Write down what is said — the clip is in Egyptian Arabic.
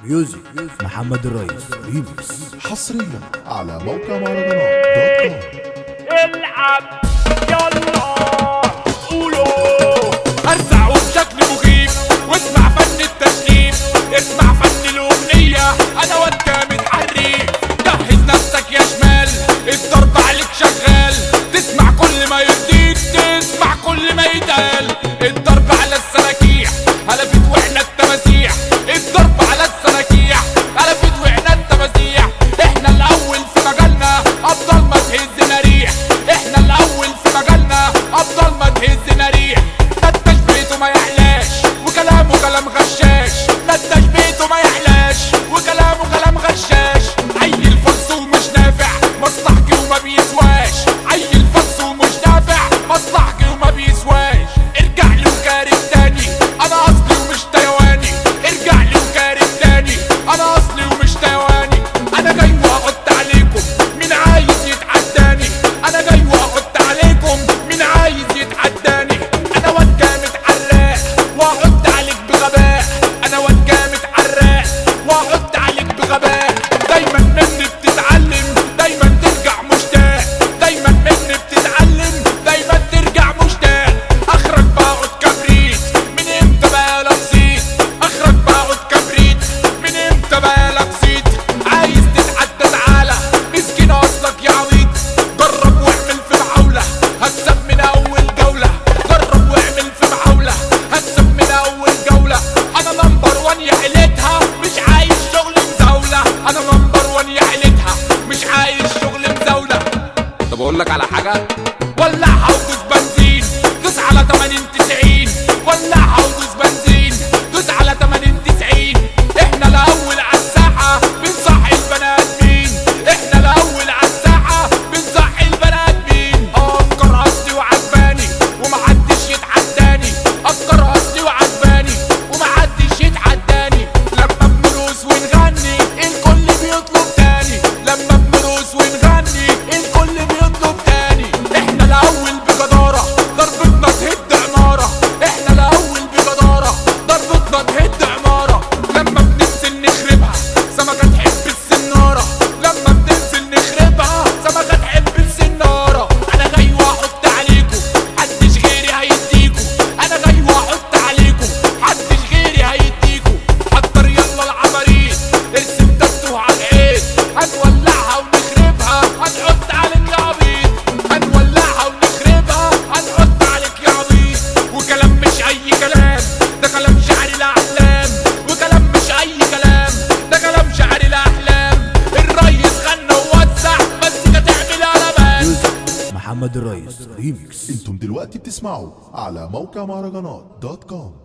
ميوزك محمد الرئيس ريمكس حصريا على موقع مهرجانات دوت كوم العب يلا قولوا ارزعوا بشكل مخيف واسمع فن التشريف اسمع فن الاغنية انا واد جامد حريف جهز نفسك يا شمال الضرب عليك شغال تسمع كل ما يرضيك تسمع كل ما يتقال الضرب على السراكيح هلفت وإحنا التماسيح الضرب على السراكيح هلفت وإحنا التماسيح احنا الاول في مجالنا افضل ما تهزنا ريح احنا الاول في مجالنا افضل ما تهزنا ريح ندش بيته ما يحلاش وكلامه كلام غشاش ندش بيته ما يحلاش وكلامه كلام غشاش عيل فلس ومش نافع مصلحتي وما بيسواش عيل فلس ومش نافع مصلحتي وما بيسواش ارجع لي وكارب تاني انا اصلي ومش تايواني ارجع لي وكارب تاني انا اصلي ومش تايواني انا جاي واحط عليكم مين عايز يتعداني انا جاي واحط عليكم مين عايز يتعداني انا واد جامد حراق واحط عليك بغباء انا واد جامد حراق واحط عليك بغباء دايما مني بتتعلم دايما ترجع مشتاق دايما مني بتتعلم دايما ترجع مشتاق اخرج بقعد كبريت من امتى بقى لبسيت اخرج بقعد كبريت من امتى بقى لبسيت عايز تتعدى تعالى مسكين اصلك يا عبيط جرب واعمل في محاولة هكسب من اول جولة جرب واعمل في محاولة هكسب من اول جولة انا نمبر وان يا حيلتها مش عايز شغل مزاولة انا نمبر وان يا حيلتها مش عايز شغل مزاولة طب اقول لك على حاجة ولعها ودوس بنزين دوس على 80 90 ولعها ودوس بنزين دوس على 80 90 احنا الاول على الساحة بنصحي البني ادمين احنا الاول على الساحة بنصحي البني ادمين افكار اصلي وعجباني ومحدش يتعداني افكار اصلي وعجباني ومحدش يتعداني لما بنرقص ونغني الكل بيطلب تاني لما بنرقص ونغني الكل بيطلب تاني احنا الاول بجدارة ضربتنا تهد عمارة احنا الاول بجدارة ضربتنا تهد عمارة لما بننزل نخربها سمكة تحب السنارة لما بننزل نخربها سمكة تحب السنارة انا جاي واحط عليكم محدش غيري هيديكوا انا جاي واحط عليكم محدش غيري هيديكوا حضر يلا العماريت ارسم تاتو على العيد هنولعها ونخربها هنحط عليك يا عبيط هنولعها ونخربها هنحط عليك يا عبيط وكلام مش اي كلام ده كلام شعري الاحلام وكلام مش اي كلام ده كلام شعري الاحلام الريس غنى ووزع بس تعمل قلبان ميوزك محمد الرئيس ريمكس انتم دلوقتي بتسمعوا على موقع مهرجانات دوت كوم